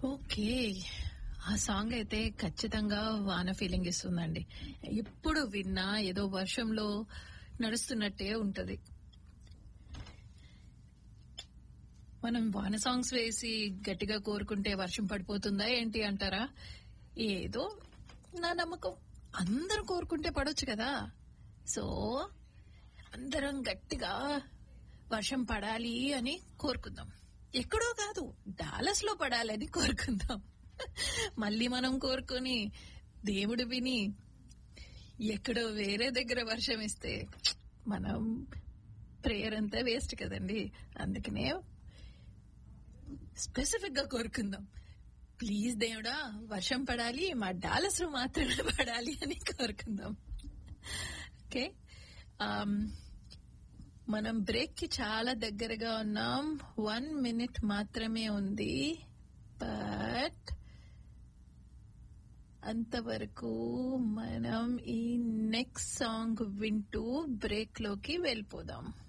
okay ఆ song అయితే ఖచ్చితంగా వాన ఫీలింగ్ ఇస్తుందండి ఎప్పుడు విన్నా ఏదో వర్షంలో నడుస్తున్నట్టే ఉంటది మనం వాన సాంగ్స్ వేసి గట్టిగా కోరుకుంటే వర్షం పడిపోతుందా ఏంటి అంటారా ఏదో నా నమ్మకం అందరూ కోరుకుంటే పడొచ్చు కదా సో అందరం గట్టిగా వర్షం పడాలి అని కోరుకుందాం ఎక్కడో కాదు డాలస్ లో పడాలని కోరుకుందాం మళ్ళీ మనం కోరుకొని దేవుడు విని ఎక్కడో వేరే దగ్గర వర్షం ఇస్తే మనం ప్రేయర్ అంతా వేస్ట్ కదండి అందుకనే స్పెసిఫిక్ గా కోరుకుందాం ప్లీజ్ దేవుడా వర్షం పడాలి మా డాలస్ లో మాత్రమే పడాలి అని కోరుకుందాం ఓకే మనం బ్రేక్ కి చాలా దగ్గరగా ఉన్నాం వన్ మినిట్ మాత్రమే ఉంది బట్ అంతవరకు మనం ఈ నెక్స్ట్ సాంగ్ వింటూ బ్రేక్ లోకి వెళ్ళిపోదాం